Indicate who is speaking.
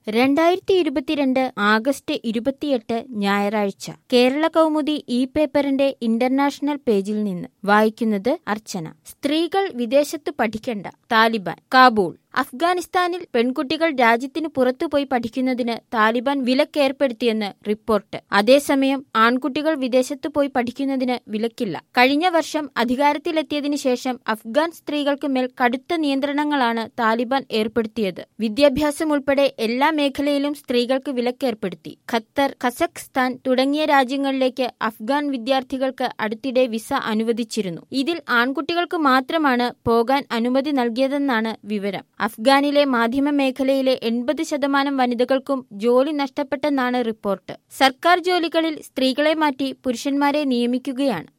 Speaker 1: രണ്ടായിരത്തി ഇരുപത്തിരണ്ട് ആഗസ്റ്റ് ഇരുപത്തിയെട്ട് ഞായറാഴ്ച കേരള കൗമുദി ഇ പേപ്പറിന്റെ ഇന്റർനാഷണൽ പേജിൽ നിന്ന് വായിക്കുന്നത് അർച്ചന സ്ത്രീകൾ വിദേശത്ത് പഠിക്കണ്ട താലിബാൻ കാബൂൾ അഫ്ഗാനിസ്ഥാനിൽ പെൺകുട്ടികൾ രാജ്യത്തിന് പുറത്തുപോയി പഠിക്കുന്നതിന് താലിബാൻ വിലക്കേർപ്പെടുത്തിയെന്ന് റിപ്പോർട്ട് അതേസമയം ആൺകുട്ടികൾ വിദേശത്ത് പോയി പഠിക്കുന്നതിന് വിലക്കില്ല കഴിഞ്ഞ വർഷം അധികാരത്തിലെത്തിയതിനു ശേഷം അഫ്ഗാൻ സ്ത്രീകൾക്ക് മേൽ കടുത്ത നിയന്ത്രണങ്ങളാണ് താലിബാൻ ഏർപ്പെടുത്തിയത് വിദ്യാഭ്യാസം ഉൾപ്പെടെ എല്ലാ മേഖലയിലും സ്ത്രീകൾക്ക് വിലക്കേർപ്പെടുത്തി ഖത്തർ കസഖ്സ്ഥാൻ തുടങ്ങിയ രാജ്യങ്ങളിലേക്ക് അഫ്ഗാൻ വിദ്യാർത്ഥികൾക്ക് അടുത്തിടെ വിസ അനുവദിച്ചിരുന്നു ഇതിൽ ആൺകുട്ടികൾക്ക് മാത്രമാണ് പോകാൻ അനുമതി നൽകിയതെന്നാണ് വിവരം അഫ്ഗാനിലെ മാധ്യമ മേഖലയിലെ എൺപത് ശതമാനം വനിതകൾക്കും ജോലി നഷ്ടപ്പെട്ടെന്നാണ് റിപ്പോർട്ട് സർക്കാർ ജോലികളിൽ സ്ത്രീകളെ മാറ്റി പുരുഷന്മാരെ നിയമിക്കുകയാണ്